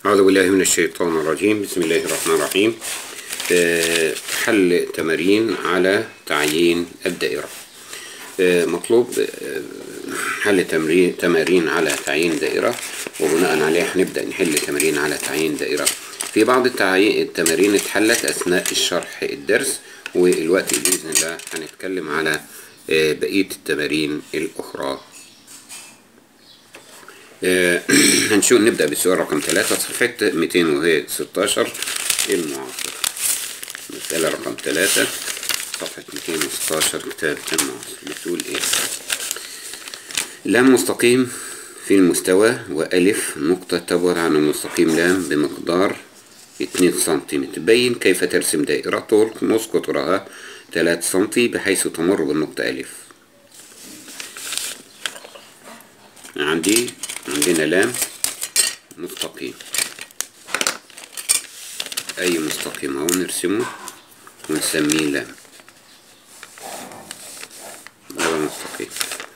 أعوذ بالله من الشيطان الرجيم بسم الله الرحمن الرحيم آه، حل تمارين على تعيين الدائرة آه، مطلوب آه، حل تمرين تمارين على تعيين دائرة وبناء عليه هنبدأ نحل تمارين على تعيين دائرة في بعض التعيين التمارين اتحلت أثناء الشرح الدرس والوقت بإذن الله هنتكلم على آه، بقية التمارين الأخرى آه، هنشوف نبدأ بالسؤال رقم ثلاثة صفحة 216 المعاصر مسألة رقم ثلاثة صفحة 216 كتاب المعاصر بتقول ايه لام مستقيم في المستوى وألف نقطة تبعد عن المستقيم لام بمقدار 2 سنتيمتر بين كيف ترسم دائرة طول نص قطرها 3 سنتي بحيث تمر بالنقطة ألف عندي عندنا لام مستقيم أي مستقيم أهو نرسمه ونسميه لام ده مستقيم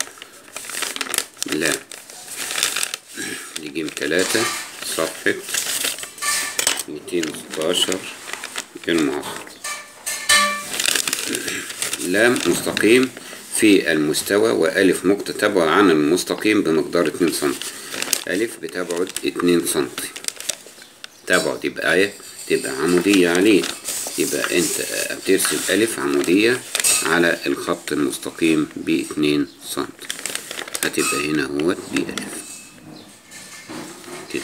لام نجيب تلاتة صفحة ميتين ستاشر المعاصر لام مستقيم في المستوى وألف نقطة تبعد عن المستقيم بمقدار اتنين سنتي ألف بتبعد اتنين سنتي تبعد يبقى ايه تبقى عمودية عليه يبقى انت بترسم ألف عمودية على الخط المستقيم باتنين سنتي هتبقى هنا هو بألف كده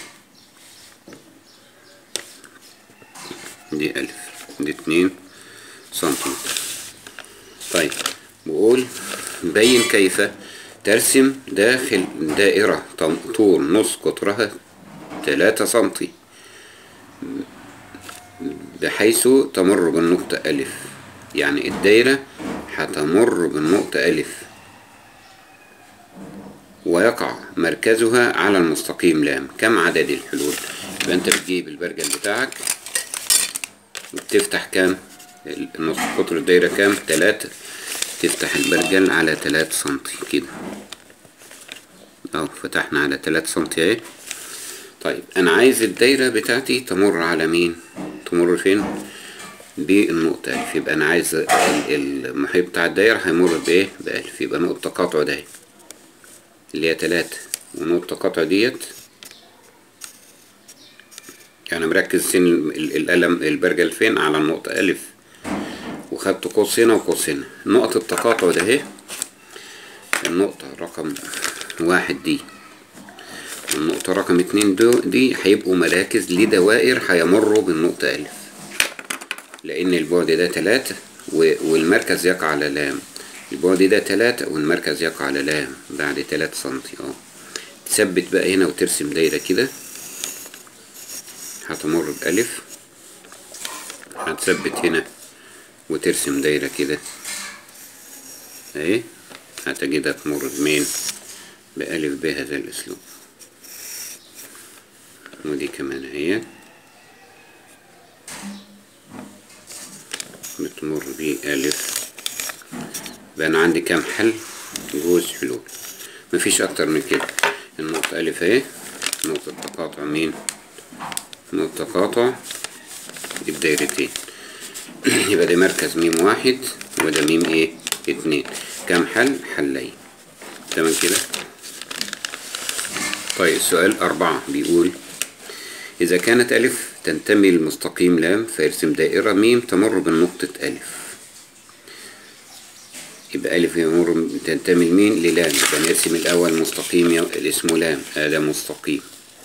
دي ألف دي اتنين سنتيمتر طيب بقول بين كيف ترسم داخل دائرة طم- طول نص قطرها تلاتة سنتي بحيث تمر بالنقطة ألف يعني الدايرة هتمر بالنقطة ألف ويقع مركزها على المستقيم لام كم عدد الحلول يبقى انت بتجيب البرجل بتاعك وبتفتح كام نص قطر الدايرة كام تلاتة تفتح البرجل على تلاتة سنتي كده اهو فتحنا على تلاتة سنتي اهي طيب انا عايز الدايرة بتاعتي تمر على مين تمر فين بالنقطة ألف يبقى أنا عايز ال- المحيط بتاع الدايرة هيمر بإيه بألف يبقى نقطة تقاطع ده اللي هي تلاتة ونقطة قطع ديت أنا مركز سن ال- القلم البرجل فين على النقطة ألف وخدت قوس هنا وقوس هنا نقطة التقاطع ده اهي النقطة رقم واحد دي النقطة رقم اتنين دو دي هيبقوا مراكز لدوائر هيمروا بالنقطة ألف لأن البعد ده تلاتة و- والمركز يقع على لام البعد ده تلاتة والمركز يقع على لام بعد تلاتة سنتي اه تثبت بقى هنا وترسم دايرة كده هتمر بألف هتثبت هنا وترسم دايرة كده اهي هتجدها تمر بمين بألف بهذا الأسلوب ودي كمان اهي بتمر بألف بقى أنا عندي كام حل جوز حلول مفيش أكتر من كده النقطة ألف اهي نقطة تقاطع مين نقطة تقاطع الدايرتين يبقى ده مركز ميم واحد وده ميم ايه اتنين كام حل حلين تمام كده طيب السؤال أربعة بيقول إذا كانت ألف تنتمي للمستقيم لام فيرسم دائرة ميم تمر بالنقطة ألف يبقى ألف يمر تنتمي لمين للام يبقى نرسم الأول مستقيم ي- اللي اسمه لام هذا مستقيم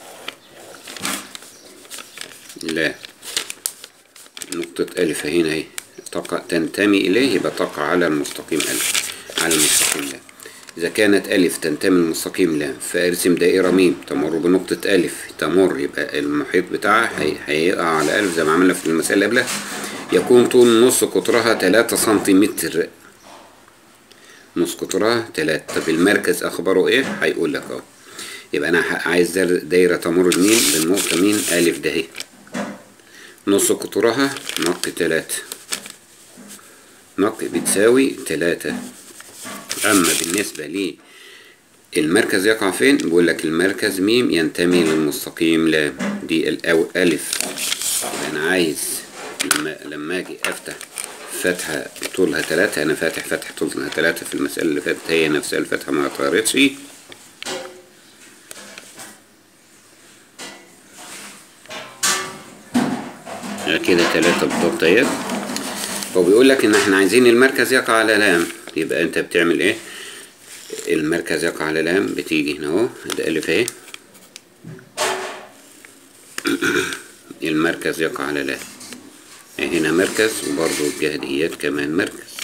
لا نقطة ألف هنا اهي تقع تنتمي إليه يبقى تقع على المستقيم ألف على المستقيم لام إذا كانت ألف تنتمي للمستقيم لام فارسم دائرة ميم تمر بنقطة ألف تمر يبقى المحيط بتاعها هي- هيقع على ألف زي ما عملنا في المسألة اللي قبلها يكون طول نص قطرها تلاتة سنتيمتر نص قطرها تلاتة طب المركز أخباره إيه؟ هيقول لك أهو يبقى أنا ح- عايز دايرة- دايرة تمر بمين بالنقطة مين ألف ده اهي نص قطرها نق تلاتة نق بتساوي تلاتة أما بالنسبة لي المركز يقع فين بيقول لك المركز ميم ينتمي للمستقيم لام دي الأو ألف يبقى أنا عايز لما لما أجي أفتح فتحة طولها تلاتة أنا فاتح فتحة طولها تلاتة في المسألة اللي فاتت هي نفسها الفتحة ما اتغيرتش كده تلاتة بالضبط اهيت هو بيقول لك ان احنا عايزين المركز يقع على لام يبقى انت بتعمل ايه المركز يقع على لام بتيجي هنا اهو ده الف اهي المركز يقع على لام هنا مركز وبرضه الجهة ديت كمان مركز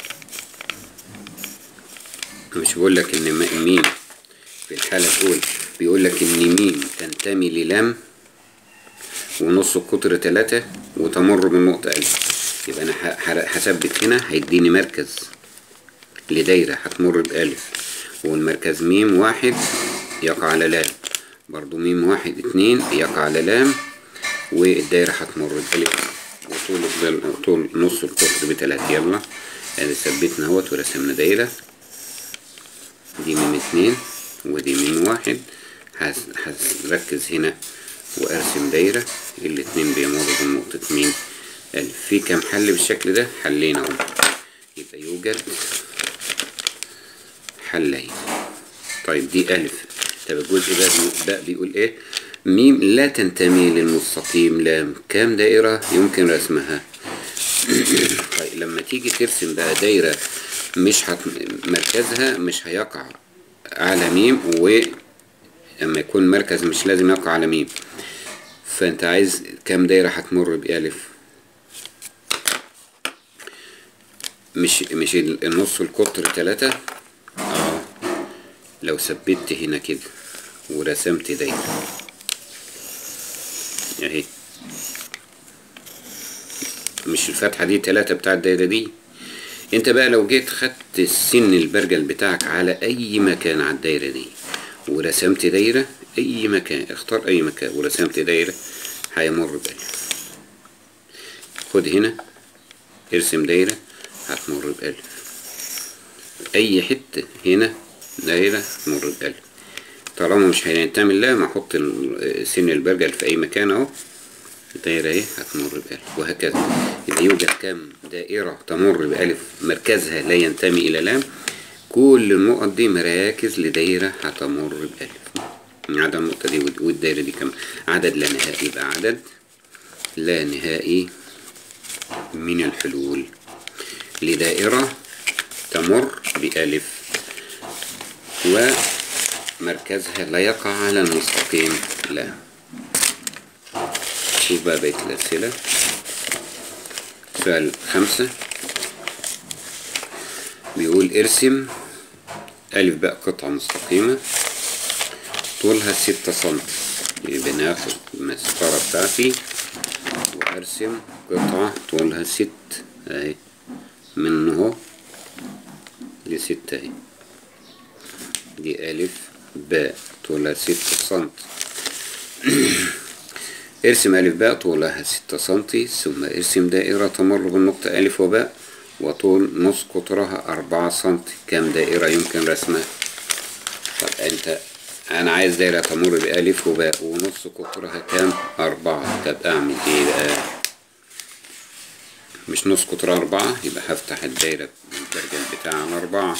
مش بقول لك ان م- ميم في الحالة الأولى بيقول لك ان ميم تنتمي للام ونص القطر تلاتة وتمر بالنقطة ألف يبقى أنا ح- ح- هثبت هنا هيديني مركز لدايرة هتمر بألف والمركز ميم واحد يقع على لام برضو ميم واحد اتنين يقع على لام والدايرة هتمر بألف وطول الضل- طول نص القطر بتلاتة يلا ادي ثبتنا اهوت ورسمنا دايرة دي ميم اتنين ودي ميم واحد هس- هركز هنا وارسم دايرة الاتنين بيمروا بنقطة ميم ألف في كام حل بالشكل ده حلين اهو يبقى يوجد حلين طيب دي ألف طب الجزء ده بي- بقى بيقول ايه ميم لا تنتمي للمستقيم لام كام دائرة يمكن رسمها طيب لما تيجي ترسم بقى دايرة مش هت... مركزها مش هيقع على ميم و لما يكون مركز مش لازم يقع على ميم فانت عايز كام دايرة هتمر بألف مش مش ال- النص القطر تلاتة اه لو ثبت هنا كده ورسمت دايرة اهي مش الفتحة دي تلاتة بتاع الدايرة دي انت بقى لو جيت خدت السن البرجل بتاعك على اي مكان على الدايرة دي ورسمت دايرة اي مكان اختار اي مكان ورسمت دايرة هيمر بألف خد هنا ارسم دايرة هتمر بألف اي حتة هنا دايرة تمر بألف طالما مش هينتمي لها ما احط ال- سن البرجل في اي مكان اهو الدايرة اهي هتمر بألف وهكذا يبقى يوجد كم دائرة تمر بألف مركزها لا ينتمي إلى لام كل النقط دي مراكز لدايرة هتمر بألف ما عدا النقطة دي والد- والدايرة دي كمان عدد لا نهائي يبقى عدد لا نهائي من الحلول لدائرة تمر بألف ومركزها لا يقع على المستقيم لا شوف بقى بقية الأسئلة سؤال خمسة بيقول ارسم ألف باء قطعة مستقيمة طولها ستة سنتي يبقى ناخد المسطرة بتاعتي وأرسم قطعة طولها ست أهي من اهو لستة أهي دي ألف باء طولها ستة سنتي ارسم ألف باء طولها ستة سنتي ثم ارسم دائرة تمر بالنقطة ألف وباء وطول نص قطرها أربعة سنتي كم دائرة يمكن رسمها طب أنت أنا عايز دائرة تمر بألف وباء ونص قطرها كام أربعة طب أعمل إيه بقى مش نص قطرها أربعة يبقى هفتح الدايرة البرجل بتاعها على أربعة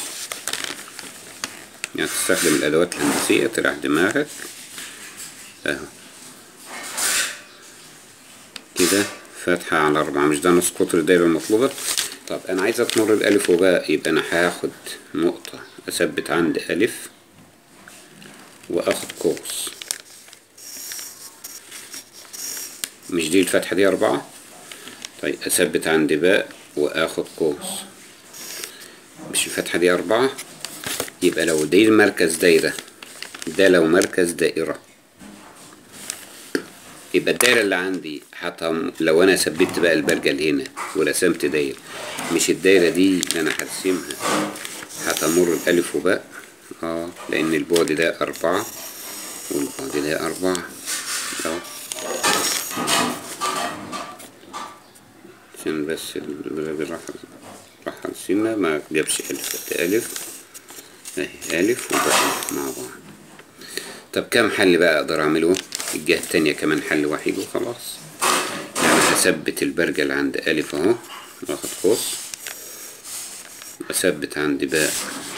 يعني تستخدم الأدوات الهندسية تريح دماغك أهو كده فتحة على أربعة مش ده نص قطر الدايرة المطلوبة طب أنا عايز أتمر بألف وباء يبقى أنا هاخد نقطة أثبت عند ألف وآخد قوس مش دي الفتحة دي أربعة طيب أثبت عند باء وآخد قوس مش الفتحة دي أربعة يبقى لو دي مركز دايرة ده لو مركز دائرة يبقى الدايرة اللي عندي حتى لو أنا ثبت بقى البرجل هنا ورسمت دايرة مش الدايرة دي اللي أنا هرسمها هتمر بألف وباء اه لأن البعد ده أربعة والبعد ده أربعة اه عشان بس الراجل راح راح السنة ما جابش ألف ده ألف أهي ألف وباء مع بعض طب كم حل بقى اقدر اعمله الجهة التانية كمان حل وحيد وخلاص يعني هثبت البرجل عند ألف اهو واخد قوس اثبت عند باء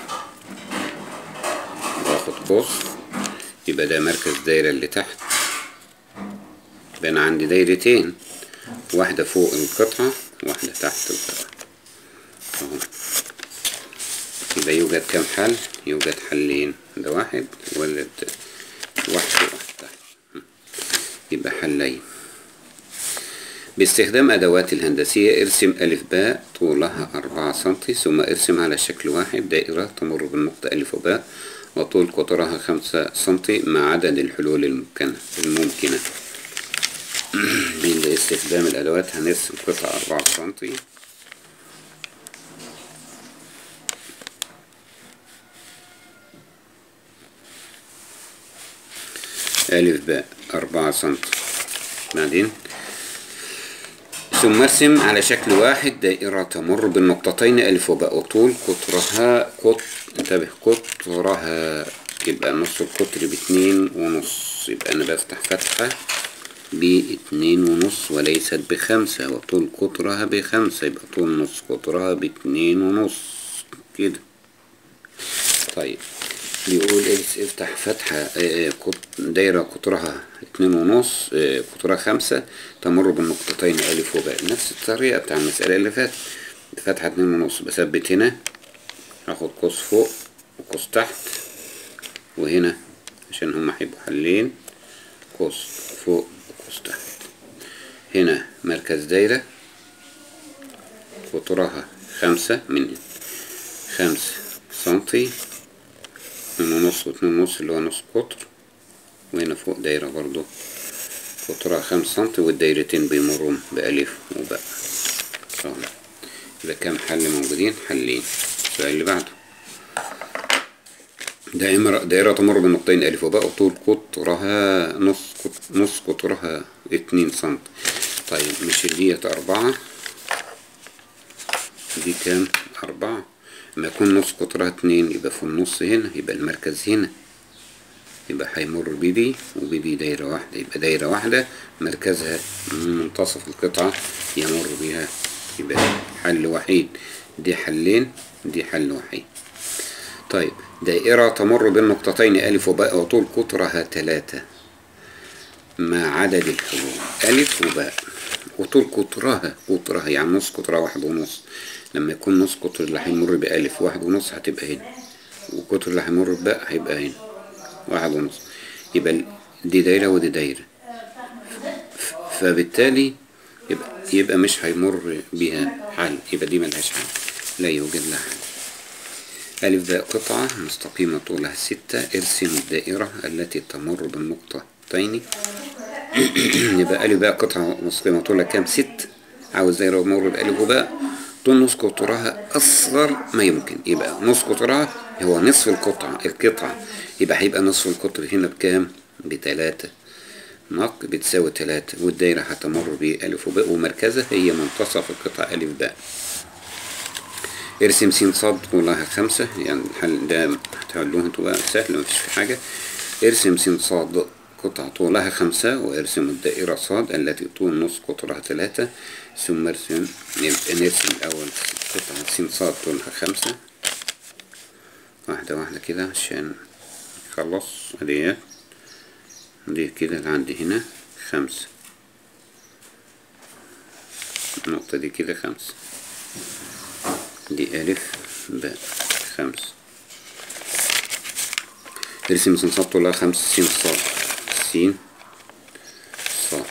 واخد قوس يبقى ده مركز دايرة اللي تحت يبقى انا عندي دايرتين واحدة فوق القطعة واحدة تحت القطعة اهو يبقى يوجد كم حل يوجد حلين ده واحد ولا ده واحد فوق واحد تحت يبقى حلين باستخدام أدوات الهندسية ارسم ألف باء طولها أربعة سنتي ثم ارسم على شكل واحد دائرة تمر بالنقطة ألف وباء وطول قطرها خمسة سنتي مع عدد الحلول الممكنة الممكنة باستخدام الأدوات هنرسم قطعة أربعة سنتي ألف باء أربعة سنتي بعدين ثم ارسم على شكل واحد دائرة تمر بالنقطتين ألف وباء وطول قطرها قط انتبه قطرها يبقى نص القطر باتنين ونص يبقى أنا بفتح فتحة باتنين ونص وليست بخمسة وطول قطرها بخمسة يبقى طول نص قطرها باتنين ونص كده طيب بيقول افتح فتحة دايرة قطرها اتنين ونص قطرها خمسة تمر بالنقطتين ألف وباء نفس الطريقة بتاع المسألة اللي فاتت فتحة اتنين ونص بثبت هنا هاخد قوس فوق وقوس تحت وهنا عشان هما هيبقوا حلين قوس فوق وقوس تحت هنا مركز دايرة قطرها خمسة من خمسة سنتي اتنين ونص واتنين ونص اللي هو نص قطر وهنا فوق دايرة برضو قطرها خمس سنتي والدايرتين بيمروا بألف وباء اهو يبقى كام حل موجودين حلين السؤال اللي بعده دائما دائرة تمر بالنقطتين ألف وباء وطول قطرها نص قط... نص قطرها اتنين سنت طيب مش ديت أربعة دي كام أربعة لما يكون نص قطرها اتنين يبقى في النص هنا يبقى المركز هنا يبقى هيمر بدي وبدي دايرة واحدة يبقى دايرة واحدة مركزها من منتصف القطعة يمر بها يبقى حل وحيد دي حلين دي حل وحيد طيب دائرة تمر بالنقطتين ألف وباء وطول قطرها تلاتة مع عدد الحلول ألف وباء وطول قطرها قطرها يعني نص قطرها واحد ونص لما يكون نص قطر اللي هيمر بألف واحد ونص هتبقى هنا والقطر اللي هيمر بباء هيبقى هنا واحد ونص يبقى دي دايرة ودي دايرة فبالتالي يبقى, يبقى مش هيمر بيها حل يبقى دي ملهاش حل لا يوجد لها حل ألف باء قطعة مستقيمة طولها ستة ارسم الدائرة التي تمر بالنقطتين يبقى ألف باء قطعة مستقيمة طولها كام ست عاوز دايرة يمر بألف وباء طول نص قطرها أصغر ما يمكن يبقى نص قطرها هو نصف القطعة القطعة يبقى هيبقى نصف القطر هنا بكام بتلاتة نق بتساوي تلاتة والدايرة هتمر بألف وباء ومركزها هي منتصف القطعة ألف باء ارسم س صاد طولها خمسة يعني الحل ده هتحلوه انتوا بقى سهل مفيش في حاجة ارسم س صاد قطعة طولها خمسة وارسم الدائرة صاد التي طول نص قطرها ثلاثة ثم ارسم يبقى نرسم الأول قطعة س صاد طولها خمسة واحدة واحدة كده عشان نخلص اديت دي كده اللي عندي هنا خمسة النقطة دي كده خمسة دي ألف باء خمسة ارسم س صاد طولها خمسة س صاد س صاد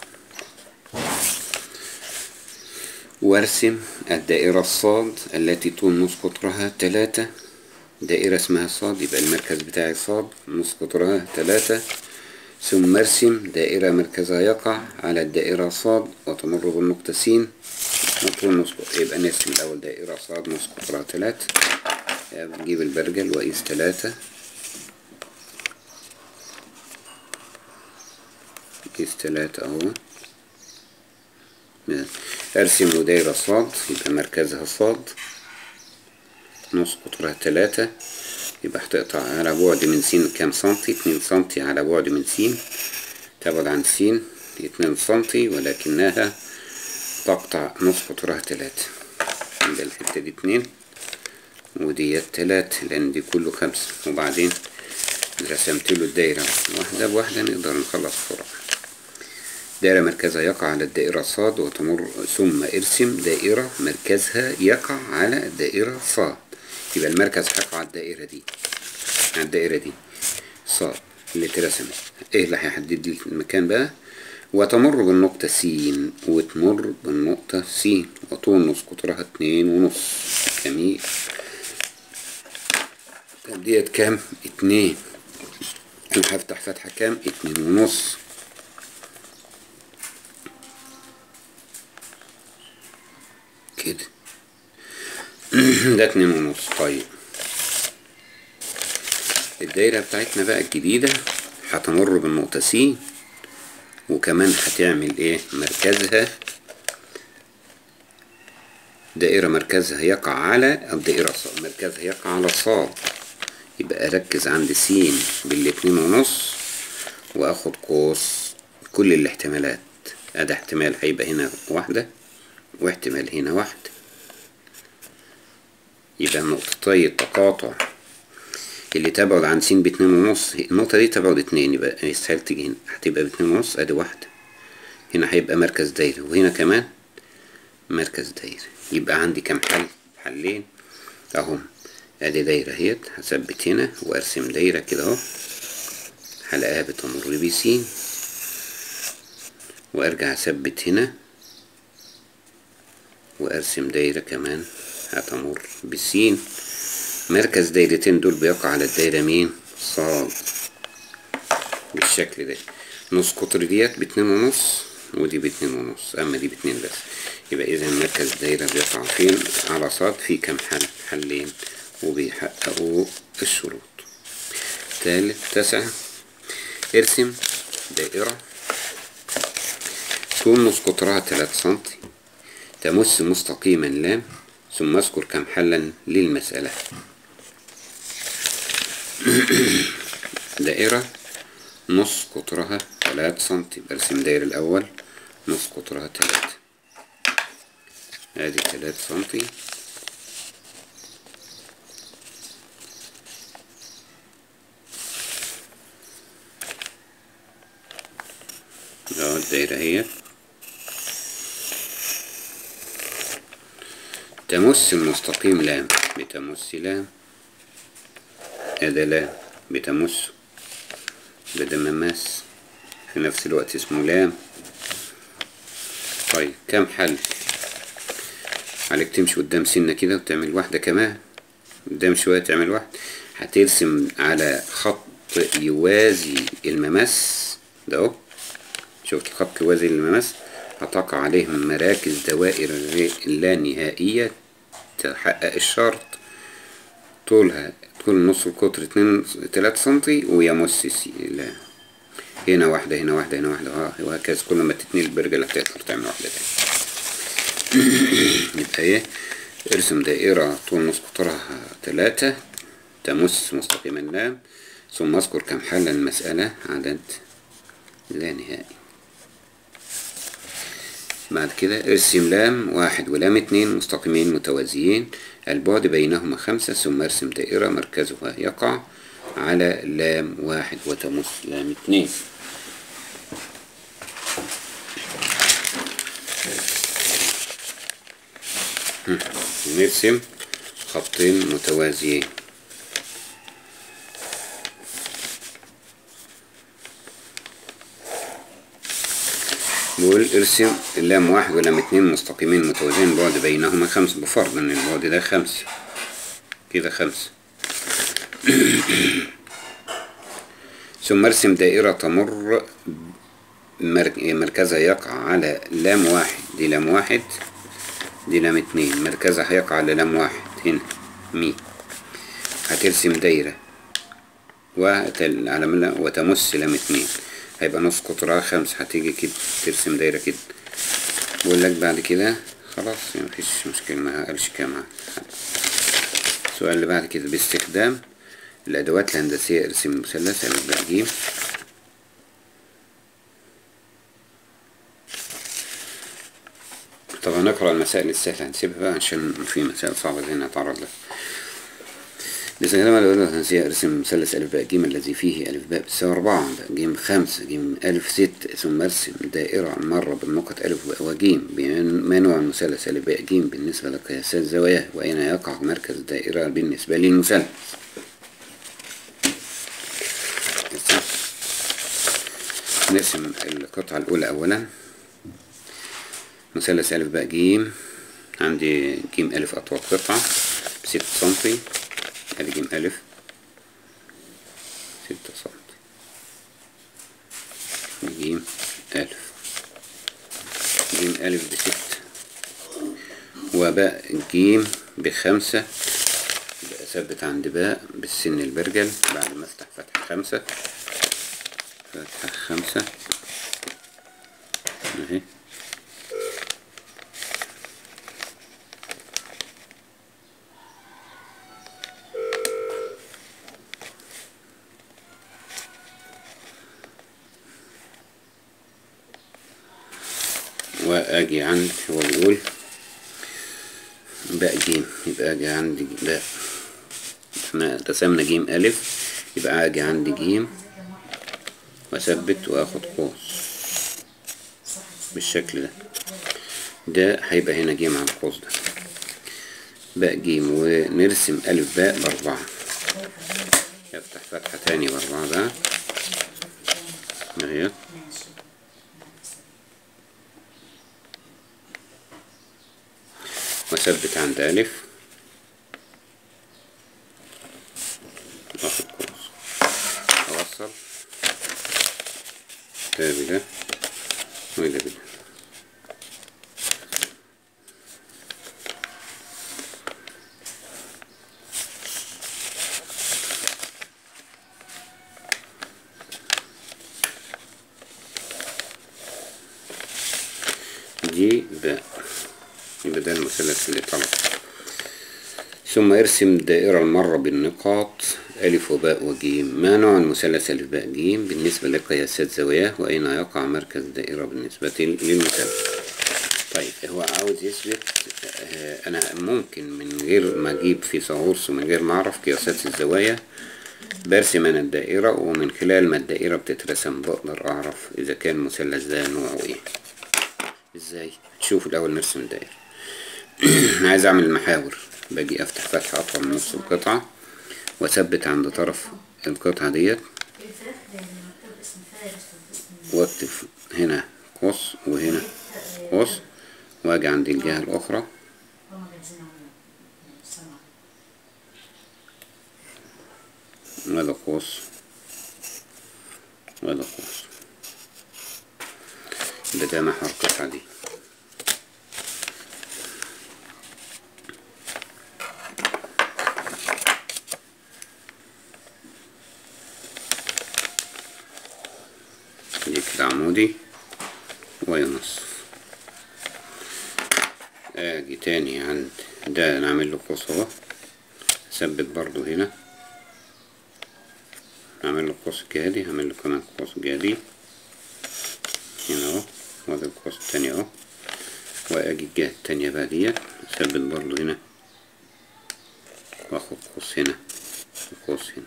وارسم الدائرة الصاد التي طول نص قطرها تلاتة دائرة اسمها صاد يبقى المركز بتاعي صاد نص قطرها تلاتة ثم ارسم دائرة مركزها يقع على الدائرة صاد وتمر بالنقطة س طول نص يبقى نرسم الأول دائرة صاد نص قطرها تلاتة نجيب البرجل وأقيس تلاتة قيس تلاتة اهو ارسم له دايرة صاد يبقى مركزها صاد نص قطرها تلاتة يبقى هتقطع على بعد من س كام سنتي اتنين سنتي على بعد من س تبعد عن س اتنين سنتي ولكنها تقطع نص قطرها تلاتة يبقى الحتة دي اتنين وديت تلاتة لأن دي كله خمسة وبعدين رسمت له الدايرة واحدة بواحدة نقدر نخلص بسرعة دائرة مركزها يقع على الدائرة صاد وتمر ثم ارسم دائرة مركزها يقع على الدائرة صاد يبقى المركز هيقع على الدائرة دي على الدائرة دي صاد اللي اترسمت ايه اللي هيحدد لي المكان بقى وتمر بالنقطة س وتمر بالنقطة س وطول نص قطرها اتنين ونص جميل طب ديت كام اتنين انا هفتح فتحة كام اتنين ونص كده ده اتنين ونص طيب الدايرة بتاعتنا بقى الجديدة هتمر بالنقطة س وكمان هتعمل ايه مركزها دائرة مركزها يقع على أو دائرة صاد مركزها يقع على صاد يبقى أركز عند س بالاتنين ونص وآخد قوس كل الاحتمالات أدا احتمال هيبقى هنا واحدة واحتمال هنا واحدة يبقى نقطتي التقاطع اللي تبعد عن س باتنين ونص النقطة دي تبعد اتنين يبقى يستحيل تيجي هنا هتبقى باتنين ونص ادي واحدة هنا هيبقى مركز دايرة وهنا كمان مركز دايرة يبقى عندي كام حل حلين اهم ادي دايرة اهيت هثبت هنا وارسم دايرة كده اهو هلاقيها بتمر بي س وارجع اثبت هنا وارسم دايرة كمان هتمر بسين مركز دايرتين دول بيقع على الدايرة مين صاد بالشكل ده نص قطر ديت باتنين ونص ودي باتنين ونص اما دي باتنين بس يبقى اذا مركز دايرة بيقع فين على صاد في كام حل حلين وبيحققوا الشروط تالت تسعة ارسم دائرة طول نص قطرها تلات سنتي تمس مستقيما لام ثم اذكر كم حلا للمسألة دائرة نص قطرها تلات سنتي برسم داير الأول نص قطرها تلات ادي تلات سنتي اه الدايرة هي تمس المستقيم لام بتمس لام هذا لام بتمس بدل مماس في نفس الوقت اسمه لام طيب كم حل عليك تمشي قدام سنة كده وتعمل واحدة كمان قدام شوية تعمل واحدة هترسم على خط يوازي المماس ده اهو شفت الخط يوازي المماس هتقع عليه من مراكز دوائر اللانهائية تحقق الشرط طولها طول نص القطر اتنين تلات سنتي ويمس سي لا هنا واحدة هنا واحدة هنا واحدة اه وهكذا كل ما تتني البرجل هتقدر تعمل واحدة تاني يبقى ايه ارسم دائرة طول نص قطرها تلاتة تمس مستقيما لام ثم اذكر كم حل المسألة عدد لا نهائي بعد كده ارسم لام واحد ولام اتنين مستقيمين متوازيين البعد بينهما خمسة ثم ارسم دائرة مركزها يقع على لام واحد وتمس لام اتنين نرسم خطين متوازيين بقول ارسم اللام واحد ولام اتنين مستقيمين متوازيين البعد بينهما خمس بفرض ان البعد ده خمسة كده خمسة ثم ارسم دائرة تمر مركزها يقع على لام واحد دي لام واحد دي لام اتنين مركزها هيقع على لام واحد هنا مي هترسم دايرة وتل... وتمس لام اتنين هيبقى نص قطرها خمسة هتيجي كده ترسم دايرة كده بقول لك بعد كده خلاص مفيش مشكلة ما قالش كام السؤال اللي بعد كده باستخدام الأدوات الهندسية ارسم مثلث ألف باء جيم طبعا نقرأ المسائل السهلة هنسيبها بقى عشان في مسائل صعبة زي نتعرض لها باستخدام الأدوات الهندسية ارسم مثلث ألف باء جيم الذي فيه ألف باء بتساوي أربعة باء جيم خمسة جيم ألف ست ثم ارسم دائرة مرة بالنقط ألف باء وجيم بما نوع المثلث ألف باء جيم بالنسبة لقياسات زواياه وأين يقع مركز الدائرة بالنسبة للمثلث نرسم القطعة الأولى أولا مثلث ألف باء جيم عندي جيم ألف أطول قطعة بستة سنتي أدي جيم ألف ستة سنتي جيم ألف جيم ألف بستة وباء جيم بخمسة يبقى أثبت عند باء بالسن البرجل بعد ما أفتح فتحة خمسة فتحة خمسة أهي واجي عند هو بيقول باء جيم يبقى اجي عندي باء احنا رسمنا جيم الف يبقى اجي عندي جيم واثبت واخد قوس بالشكل ده ده هيبقى هنا جيم على القوس ده باء جيم ونرسم الف باء باربعة افتح فتحة تاني باربعة بقى اهي واثبت عند ألف واخد قوس أوصل ده بده وده بده دي باء يبقى ده المثلث اللي طلب ثم ارسم دائرة المرة بالنقاط ألف وباء وجيم ما نوع المثلث ألف باء جيم بالنسبة لقياسات زواياه وأين يقع مركز الدائرة بالنسبة للمثلث طيب هو عاوز يثبت آه، أنا ممكن من غير ما أجيب في صغورس ومن غير ما أعرف قياسات الزوايا برسم أنا الدائرة ومن خلال ما الدائرة بتترسم بقدر أعرف إذا كان المثلث ده نوعه إيه إزاي؟ تشوف الأول نرسم الدائرة عايز اعمل المحاور باجي افتح فتحة اطول من نص القطعة واثبت عند طرف القطعة ديت واكتب هنا قوس وهنا قوس واجي عند الجهة الاخرى وهذا قوس وهذا قوس ده ده محور القطعة دي دي كده عمودي وينصف اجي تاني عند ده نعمل له قوس اهو اثبت برضو هنا نعمل له قوس جهادي هعمل له كمان قوس جهادي هنا اهو وده القوس التاني اهو واجي الجهة التانية بقى ديت اثبت برضو هنا واخد قوس هنا وقوس هنا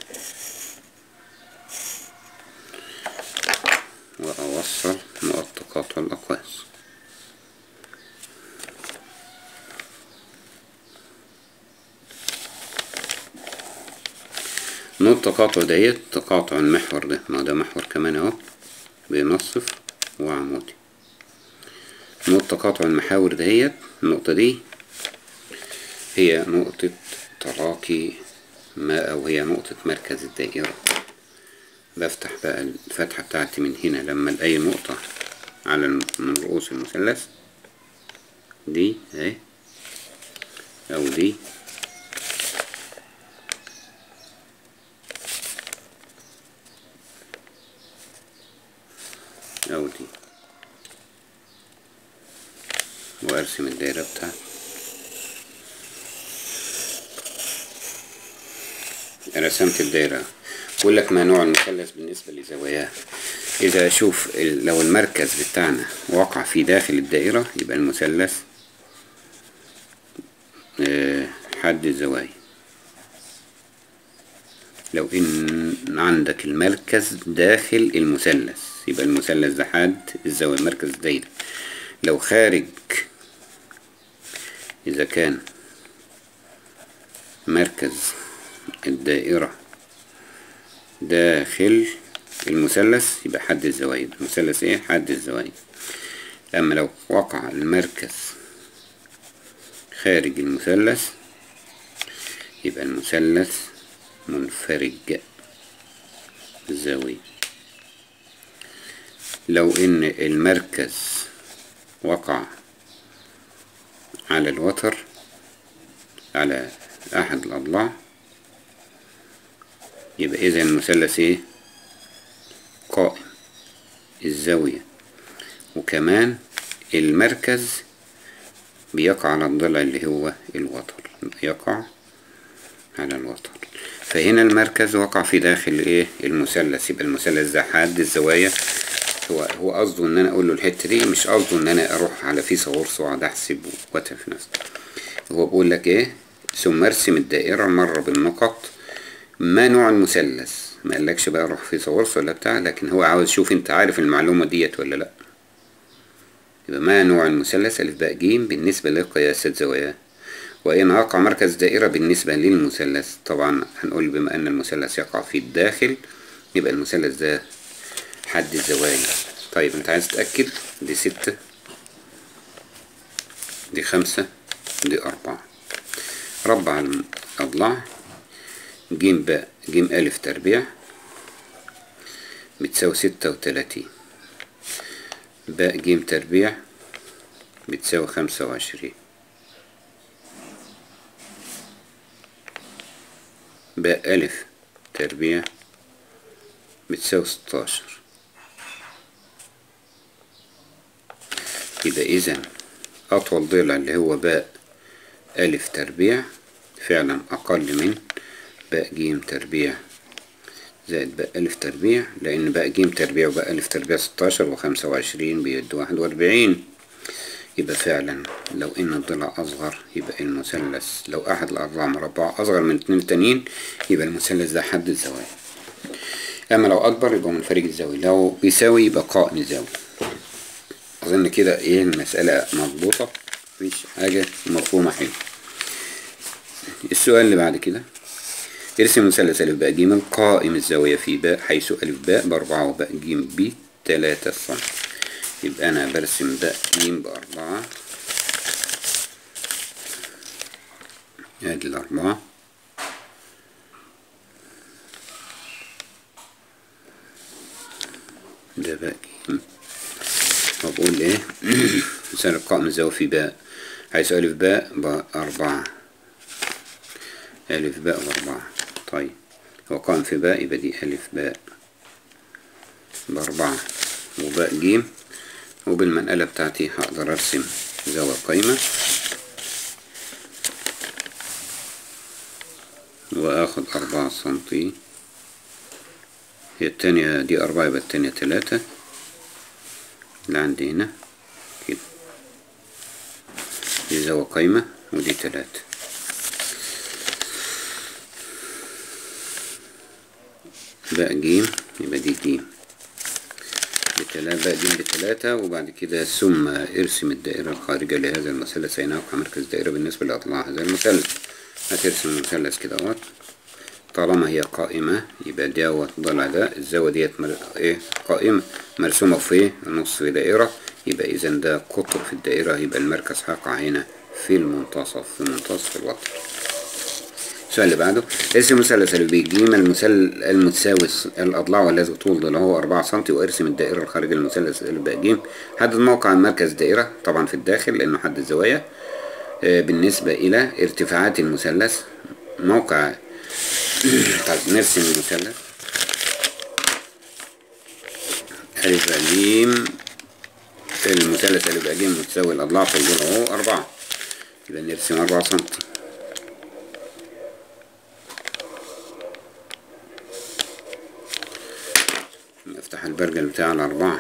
وأوصل مؤطقات والأقواس نقطة تقاطع ديت تقاطع المحور ده ما ده محور كمان اهو بينصف وعمودي نقطة تقاطع المحاور دهيت النقطة دي هي نقطة تلاقي ما أو هي نقطة مركز الدائرة بفتح بقى الفتحة بتاعتي من هنا لما لأي نقطة على الم- من رؤوس المثلث دي اهي أو دي أو دي وأرسم الدايرة بتاعتي رسمت الدايرة بقول لك ما نوع المثلث بالنسبة لزواياه إذا شوف ال- لو المركز بتاعنا وقع في داخل الدائرة يبقى المثلث آه، حد الزوايا لو إن عندك المركز داخل المثلث يبقى المثلث ده حد الزاوية مركز الدايرة لو خارج إذا كان مركز الدائرة داخل المثلث يبقى حد الزوايا المثلث ايه حد الزوايا أما لو وقع المركز خارج المثلث يبقى المثلث منفرج الزاوية لو إن المركز وقع على الوتر على أحد الأضلاع يبقى إذا المثلث إيه قائم الزاوية وكمان المركز بيقع على الضلع اللي هو الوتر يقع على الوتر فهنا المركز وقع في داخل ايه المثلث يبقى المثلث ده حاد الزوايا هو هو قصده ان انا اقول له الحته دي مش قصده ان انا اروح على فيسا غرس واقعد احسب واتعب في نفسي هو بيقول لك ايه ثم ارسم الدائره مره بالنقط ما نوع المثلث ما قالكش بقى روح فيسا غرس ولا بتاع لكن هو عاوز يشوف انت عارف المعلومه ديت ولا لا يبقى ما نوع المثلث ألف باء جيم بالنسبة لقياسة زواياه وإن وقع مركز دائرة بالنسبة للمثلث طبعا هنقول بما أن المثلث يقع في الداخل يبقى المثلث ده حد الزوايا طيب أنت عايز تتأكد دي ستة دي خمسة دي أربعة ربع الأضلاع جيم باء جيم ألف تربيع بتساوي ستة وتلاتين باء جيم تربيع بتساوي خمسة وعشرين باء ألف تربيع بتساوي ستاشر يبقى إذا أطول ضلع اللي هو باء ألف تربيع فعلا أقل من باء جيم تربيع زائد باء ألف تربيع لأن باء جيم تربيع وباء ألف تربيع ستاشر وخمسة وعشرين بيد واحد وأربعين يبقى فعلا لو إن الضلع أصغر يبقى المثلث لو أحد الأضلاع مربعة أصغر من اتنين التانيين يبقى المثلث ده حد الزوايا أما لو أكبر يبقى منفرج الزاوية لو بيساوي يبقى قائم الزاوية أظن كده إيه المسألة مضبوطة مفيش حاجة مفهومة حلو السؤال اللي بعد كده ارسم مثلث ألف باء جيم قائم الزاوية في باء حيث ألف باء بأربعة وباء جيم بتلاتة سم يبقى أنا برسم باء جيم بأربعة أدي الأربعة ده باء جيم وبقول إيه مثال القائم الزاوية في باء حيث ألف باء بأربعة ألف باء بأربعة طيب هو قائم في باء يبقى دي ألف باء بأربعة وباء جيم وبالمنقلة بتاعتي هقدر أرسم زاوية قايمة وآخد أربعة سنتي هي التانية دي أربعة يبقى التانية تلاتة اللي عندي هنا كده دي زاوية قايمة ودي تلاتة باء جيم يبقى دي جيم بتلاتة باء جيم بتلاتة وبعد كده ثم ارسم الدائرة الخارجة لهذا المثلث أين يقع مركز دائرة بالنسبة لأضلاع هذا المثلث هترسم المثلث كده اهوت طالما هي قائمة يبقى دوت ضلع ده الزاوية ديت مر... ايه قائمة مرسومة في نص دائرة يبقى إذا ده قطر في الدائرة يبقى المركز هيقع هنا في المنتصف في منتصف الوتر السؤال اللي بعده ارسم مثلث اللي بيجيم المثل المتساوي الأضلاع والذي طول ضلعه أربعة سنتي وارسم الدائرة الخارجية للمثلث اللي بيجيم حدد موقع مركز الدائرة طبعا في الداخل لأنه حد الزوايا آه، بالنسبة إلى ارتفاعات المثلث موقع طيب نرسم المثلث ألف جيم المثلث اللي جيم متساوي الأضلاع في ضلعه أربعة يبقى نرسم أربعة سنتي نفتح البرجل بتاع الأربعة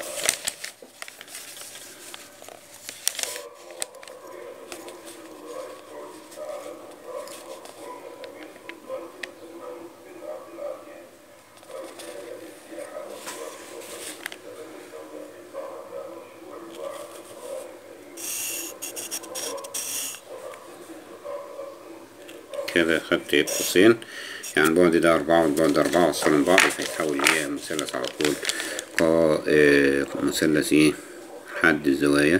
كده خدت ايه قوسين يعني البعد ده أربعة والبعد ده أربعة وصلهم بعض فيتحول ليه مثلث على طول قا آه، مثلث ايه حد الزوايا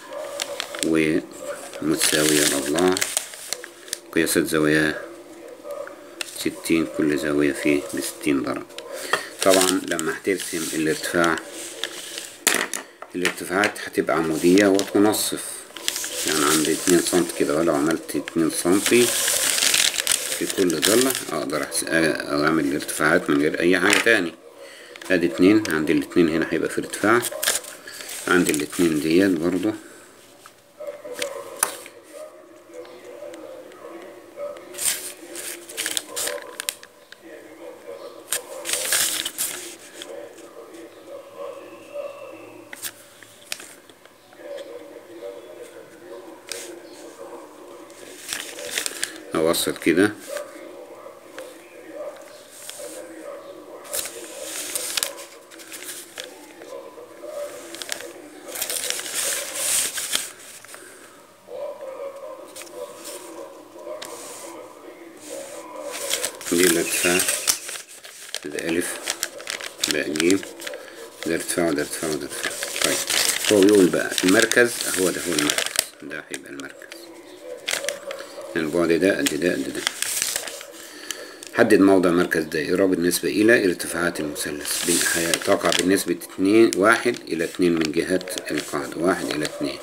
ومتساوية الأضلاع قياسات زواياه ستين كل زاوية فيه بستين درجة طبعا لما هترسم الارتفاع الارتفاعات هتبقى عمودية وتنصف يعني عند اتنين سنت كده ولو عملت اتنين سنتي في كل ضلع اقدر أحس- أ- اعمل الارتفاعات من غير اي حاجة تاني ادي اتنين عند الاتنين هنا هيبقى في ارتفاع عند الاتنين ديت برضو اوصل كده دي الارتفاع ده ألف ده جيم ده ارتفاع وده ارتفاع وده ارتفاع طيب هو بيقول بقى المركز هو ده هو المركز ده هيبقى المركز البعد ده قد ده قد ده حدد موضع مركز دائرة بالنسبة إلى ارتفاعات المثلث بالحياة تقع بنسبة اتنين واحد إلى اتنين من جهات القاعدة واحد إلى اتنين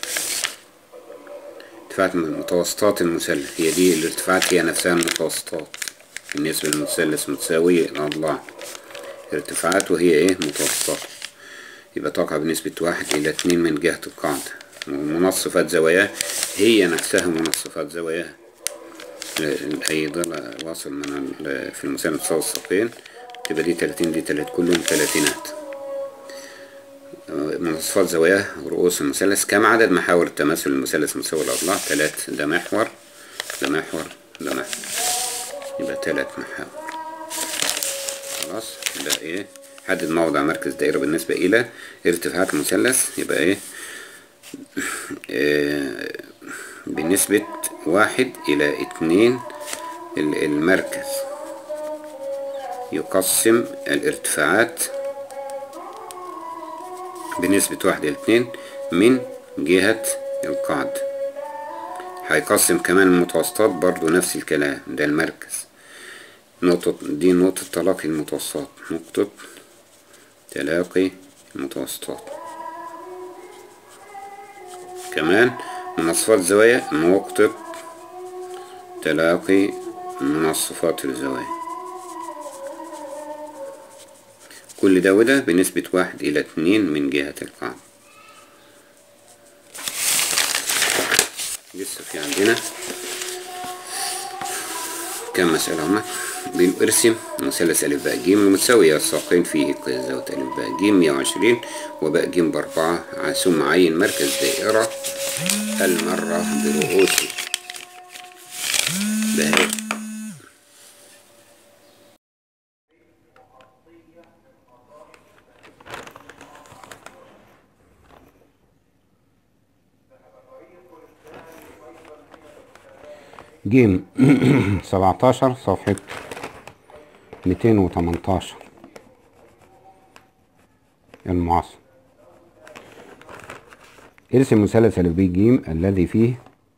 ارتفاعات من متوسطات المثلث هي دي الارتفاعات هي نفسها المتوسطات بالنسبة للمثلث متساوية الأضلاع ارتفاعات وهي ايه متوسطات يبقى تقع بنسبة واحد إلى اتنين من جهة القاعدة ومنصفات زواياه هي نفسها منصفات زواياها أي ضلع واصل من ال- في المثلث متساوي الساقين تبقى دي تلاتين دي تلات كلهم تلاتينات منصفات زواياه رؤوس المثلث كم عدد محاور التماثل المثلث متساوي الأضلاع تلات ده محور ده محور ده محور يبقى تلات محاور خلاص يبقى ايه حدد موضع مركز دائرة بالنسبة إلى ارتفاعات المثلث يبقى ايه آه، بنسبة واحد إلى اتنين ال- المركز يقسم الارتفاعات بنسبة واحد إلى اتنين من جهة القاعدة هيقسم كمان المتوسطات برضو نفس الكلام ده المركز نقطة دي نقطة تلاقي المتوسطات نقطة تلاقي المتوسطات كمان منصفات زوايا نقطة تلاقي منصفات الزوايا كل ده وده بنسبة واحد إلى اتنين من جهة القاعدة لسه في عندنا كم مسألة هما بيقول ارسم مثلث ألف باء جيم المتساوية الساقين فيه قياس زاوية ألف باء جيم مية وعشرين وباء جيم بأربعة ثم عين مركز دائرة المرة برؤوسه ده هي. جيم 17 صفحة 218 المعاصر ارسم مثلث ألف ب ج الذي فيه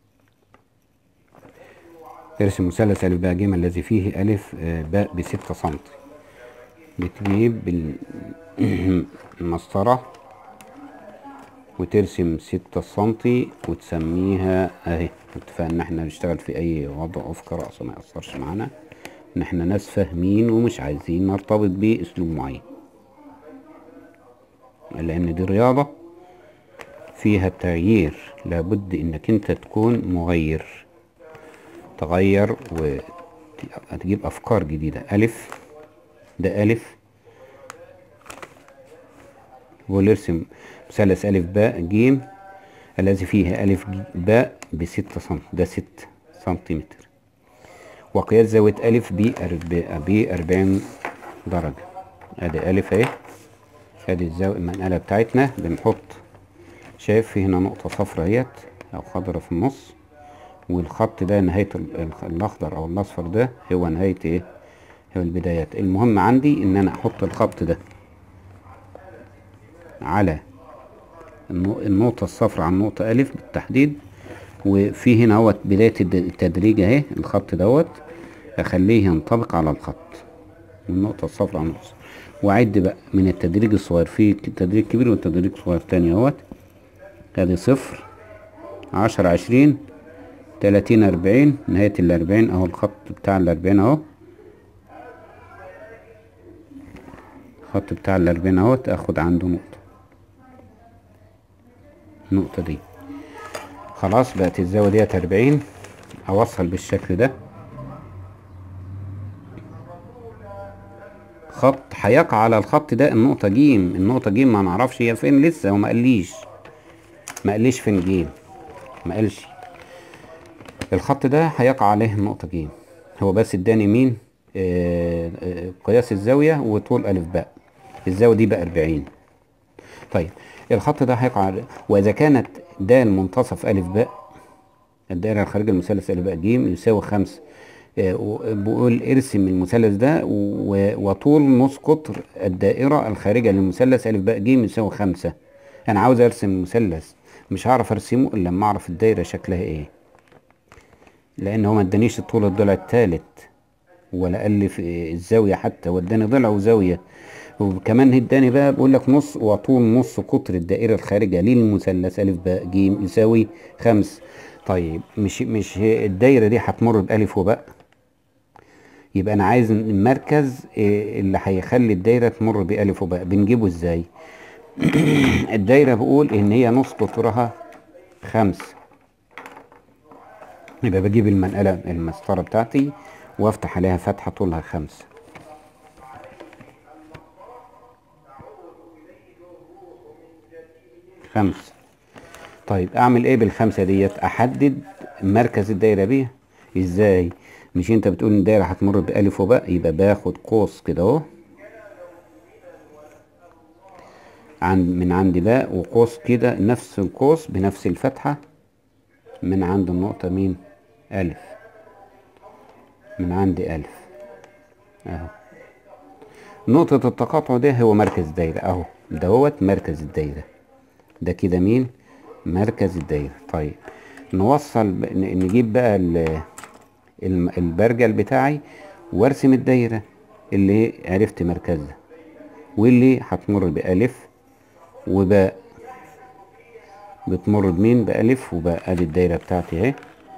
ارسم مثلث ألف باء ج الذي فيه ألف آه، باء بستة سنتي بتجيب بالمسطرة وترسم ستة سنتي وتسميها اهي اتفقنا ان احنا نشتغل في اي وضع افق رأسه ما يأثرش معانا ان احنا ناس فاهمين ومش عايزين نرتبط باسلوب معين لان دي رياضة فيها التغيير لابد انك انت تكون مغير تغير وتجيب افكار جديدة الف ده الف بقول ارسم مثلث ألف باء جيم الذي فيه ألف ج- باء بستة سم ده ست سنتيمتر وقياس زاوية ألف بأرب- بأربعين درجة ادي ألف اهي ادي الزاوية المنقلة بتاعتنا بنحط شايف في هنا نقطة صفرا اهيت أو خضرا في النص والخط ده نهاية ال- ال- الأخضر أو الأصفر ده هو نهاية ايه هو البدايات المهم عندي إن أنا أحط الخط ده على النو- النقطة الصفراء على النقطة ألف بالتحديد وفي هنا اهوت بداية الد- التدريج اهي الخط دوت أخليه ينطبق على الخط من النقطة الصفراء على النص وأعد بقى من التدريج الصغير في ك- تدريج كبير وتدريج صغير تاني اهوت ادي صفر عشرة عشرين تلاتين أربعين نهاية الأربعين أهو الخط بتاع الأربعين أهو الخط بتاع الأربعين أهو تاخد عنده نقطة النقطة دي خلاص بقت الزاوية ديت أربعين أوصل بالشكل ده خط هيقع على الخط ده النقطة جيم النقطة جيم ما نعرفش هي فين لسه هو ما قاليش ما قاليش فين جيم ما قالش الخط ده هيقع عليه النقطة جيم هو بس اداني مين آه آه قياس الزاوية وطول ألف باء الزاوية دي بقى أربعين طيب الخط ده هيقع على وإذا كانت ده المنتصف ألف باء الدائرة الخارجية المثلث ألف باء جيم يساوي خمسة آه، و- بقول ارسم المثلث ده و- وطول نص قطر الدائرة الخارجة للمثلث ألف باء جيم يساوي خمسة أنا عاوز أرسم مثلث مش هعرف أرسمه إلا لما أعرف الدايرة شكلها إيه لأن هو ما ادانيش طول الضلع التالت ولا قال لي في الزاوية حتى واداني ضلع وزاوية وكمان اداني بقى بقول لك نص وطول نص قطر الدائرة الخارجة للمثلث ألف باء جيم يساوي خمس طيب مش مش هي الدايرة دي هتمر بألف وباء يبقى أنا عايز المركز إيه اللي هيخلي الدايرة تمر بألف وباء بنجيبه ازاي؟ الدايرة بقول إن هي نص قطرها خمسة يبقى بجيب المنقلة المسطرة بتاعتي وافتح عليها فتحة طولها خمسة خمسة طيب اعمل ايه بالخمسة ديت احدد مركز الدايرة بيها ازاي مش انت بتقول ان الدايرة هتمر بألف وباء يبقى باخد قوس كده اهو عند من عند باء وقوس كده نفس القوس بنفس الفتحة من عند النقطة مين ألف من عند ألف أهو نقطة التقاطع ده هو مركز الدايرة أهو دوت مركز الدايرة ده كده مين مركز الدايرة طيب نوصل ب... ن- نجيب بقى ال... الم- البرجل بتاعي وارسم الدايرة اللي عرفت مركزها واللي هتمر بألف وباء بتمر بمين بألف وباء ادي الدايرة بتاعتي اهي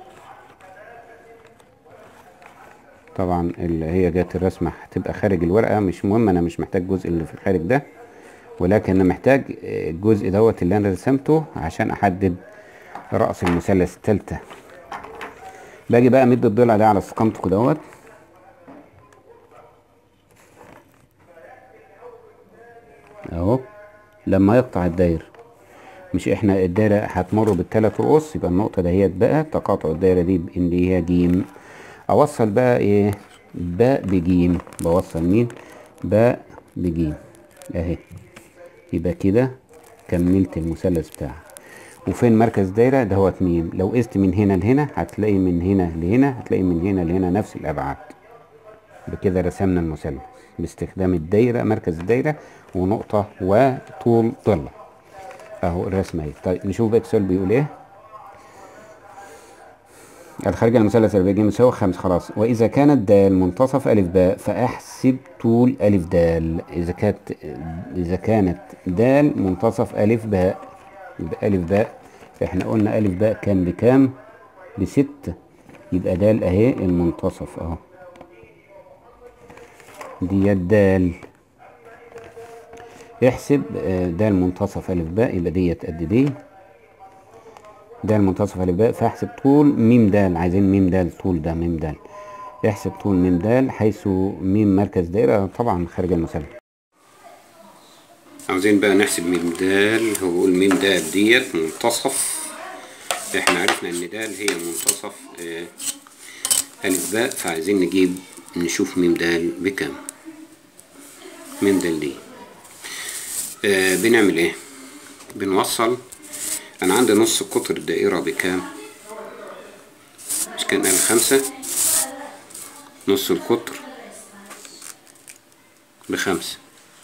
طبعا اللي هي جات الرسمة هتبقى خارج الورقة مش مهم انا مش محتاج الجزء اللي في الخارج ده ولكن انا محتاج آه، الجزء دوت اللي انا رسمته عشان احدد رأس المثلث التالتة باجي بقى امد الضلع ده على استقامته دوت اهو لما يقطع الدايرة مش احنا الدايرة هتمر بالثلاث رؤوس يبقى النقطة دهيت بقى تقاطع الدايرة دي بان هي جيم اوصل بقى ايه باء بجيم بوصل مين باء بجيم اهي يبقى كده كملت المثلث بتاعها وفين مركز دايرة ده هو ميم لو قست من هنا لهنا هتلاقي من هنا لهنا هتلاقي من هنا لهنا نفس الابعاد بكده رسمنا المثلث باستخدام الدايرة مركز الدايرة ونقطة وطول ضلع اهو الرسمة اهي طيب نشوف بقى السؤال بيقول ايه الخارجة المثلث الباقي مساوي خمس خلاص وإذا كانت دال منتصف ألف باء فأحسب طول ألف دال إذا كانت إذا كانت دال منتصف ألف باء يبقى ألف باء إحنا قلنا ألف باء كان بكام؟ بستة يبقى دال أهي المنتصف أهو ديت دال احسب آه، دال منتصف ألف باء يبقى ديت قد دي دال منتصف ألف باء فاحسب طول ميم دال عايزين ميم دال طول ده ميم دال احسب طول ميم دال حيث ميم مركز دائرة طبعا خارج المثلث عاوزين بقى نحسب ميم دال هو بيقول ميم دال ديت منتصف احنا عرفنا ان دال هي منتصف آه، ألف باء فعايزين نجيب نشوف ميم دال بكام ميم دال دي آه بنعمل ايه بنوصل انا عندي نص قطر الدائرة بكام مش كان قال خمسة نص القطر بخمسة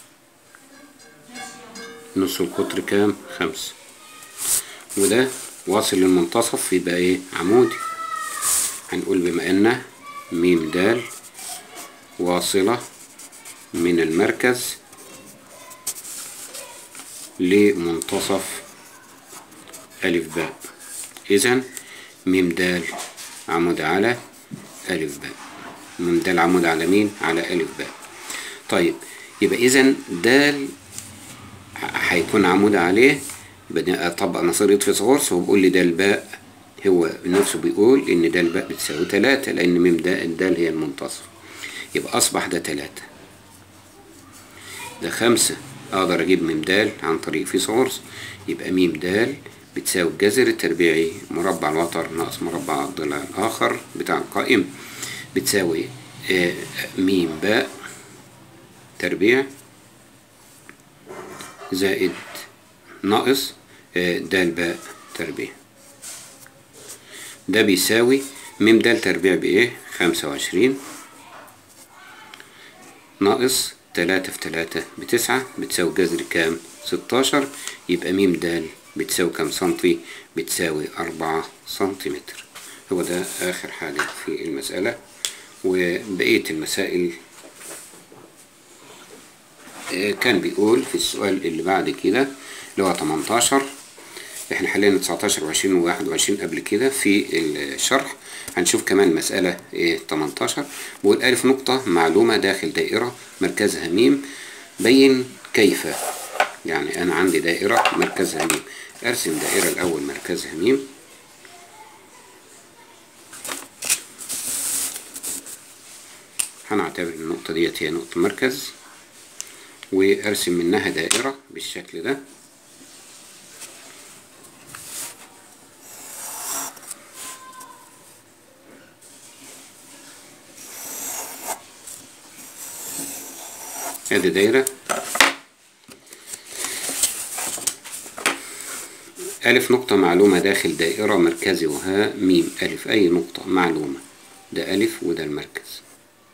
نص القطر كام خمسة وده واصل للمنتصف يبقى ايه عمودي هنقول بما ان ميم دال واصلة من المركز لمنتصف ألف باء إذا ميم دال عمود على ألف باء ميم دال عمود على مين؟ على ألف باء طيب يبقى إذا دال هيكون عمود عليه بدي أطبق نظرية فيثاغورس هو بيقول لي ده الباء هو بنفسه بيقول إن ده الباء بتساوي تلاتة لأن ميم دا الدال هي المنتصف يبقى أصبح ده تلاتة ده خمسة أقدر أجيب ميم دال عن طريق فيثاغورس يبقى ميم دال بتساوي الجذر التربيعي مربع الوتر ناقص مربع الضلع الآخر بتاع القائم بتساوي آه، ميم باء تربيع زائد ناقص آه، دال باء تربيع ده بيساوي ميم دال تربيع بإيه؟ خمسة وعشرين ناقص تلاتة في تلاتة بتسعة بتساوي جذر كام؟ ستاشر يبقى ميم دال بتساوي كام سنتي؟ بتساوي أربعة سنتيمتر هو ده آخر حاجة في المسألة وبقية المسائل آه، كان بيقول في السؤال اللي بعد كده اللي هو 18 احنا حلينا 19 و20 و21 قبل كده في الشرح هنشوف كمان مسألة ايه 18 بقول ألف نقطة معلومة داخل دائرة مركزها ميم بين كيف يعني أنا عندي دائرة مركزها ميم أرسم دائرة الأول مركزها ميم هنعتبر النقطة ديت هي نقطة مركز وارسم منها دائرة بالشكل ده ادي دايرة ألف نقطة معلومة داخل دائرة مركزها ميم ألف أي نقطة معلومة ده ألف وده المركز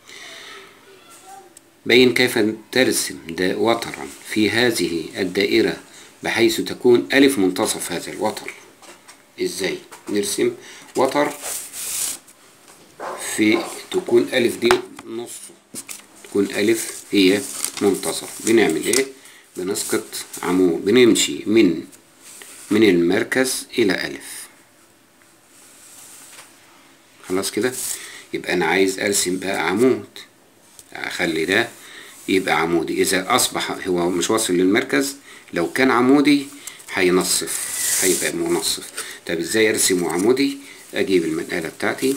بين كيف ترسم دا وترا في هذه الدائرة بحيث تكون ألف منتصف هذا الوتر إزاي نرسم وتر في تكون ألف دي نصه تكون ألف هي منتصف بنعمل إيه بنسقط عمود بنمشي من من المركز إلى ألف خلاص كده يبقى أنا عايز أرسم بقى عمود أخلي ده يبقى عمودي إذا أصبح هو مش واصل للمركز لو كان عمودي هينصف هيبقى منصف طب إزاي أرسمه عمودي أجيب المنقلة بتاعتي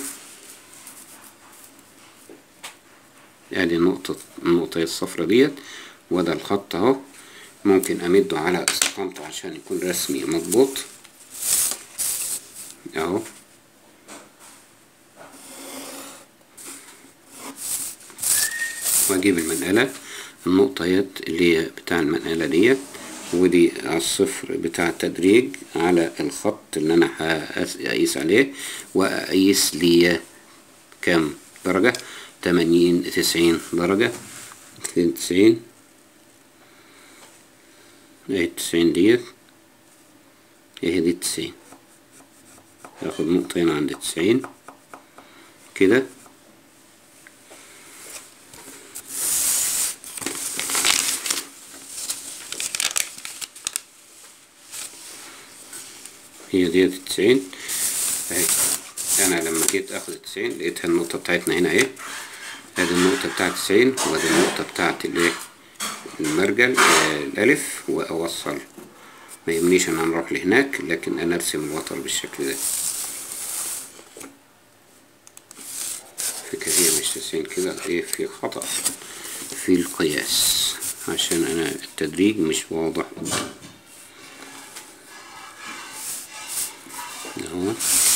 ادي النقطة النقطة الصفرا ديت وده الخط اهو ممكن امده على استقامته عشان يكون رسمي مظبوط اهو واجيب المنقلة النقطة ديت اللي هي بتاع المنقلة ديت ودي على الصفر بتاع التدريج على الخط اللي انا هقيس عليه واقيس لي كام درجة تمانين تسعين درجة اتنين تسعين اهي التسعين ديت اهي دي التسعين هاخد نقطتين عند التسعين كده هي ديت التسعين اهي انا لما جيت اخد التسعين لقيتها النقطة بتاعتنا هنا اهي ادي النقطة بتاعت التسعين وادي النقطة بتاعت الايه المرجل آه الالف واوصل ما يهمنيش ان انا اروح لهناك لكن انا ارسم الوتر بالشكل ده فكرة هي مش تسعين كده ايه في خطأ في القياس عشان انا التدريج مش واضح قدامي اهو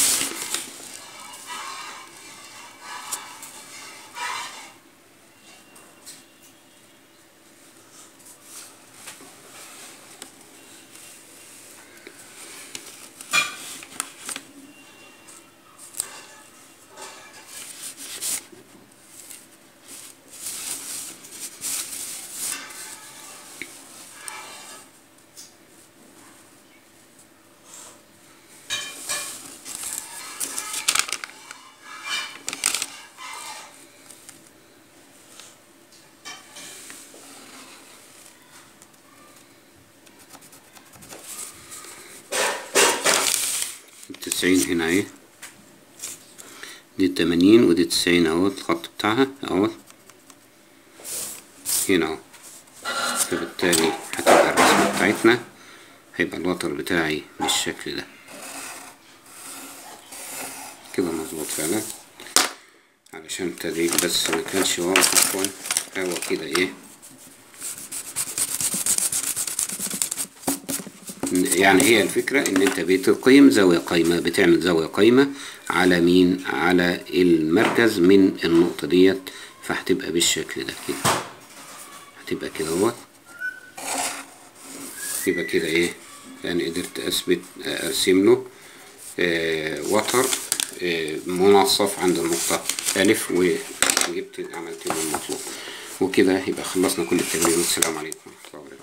التسعين هنا اهي دي التمانين ودي التسعين اهو الخط بتاعها اهو هنا اهو فبالتالي هتبقى الرسمة بتاعتنا هيبقى الوتر بتاعي بالشكل ده كده مظبوط فعلا علشان التدريج بس ما كانش واضح اخوان هو كده ايه يعني هي الفكرة ان انت بتقيم زاوية قايمة بتعمل زاوية قايمة على مين على المركز من النقطة ديت فهتبقى بالشكل ده كده هتبقى كده اهوت يبقى كده ايه يعني قدرت اثبت ارسم له آه وتر آه منصف عند النقطة ألف وجبت عملت له المطلوب وكده يبقى خلصنا كل التمرين والسلام عليكم ورحمة الله وبركاته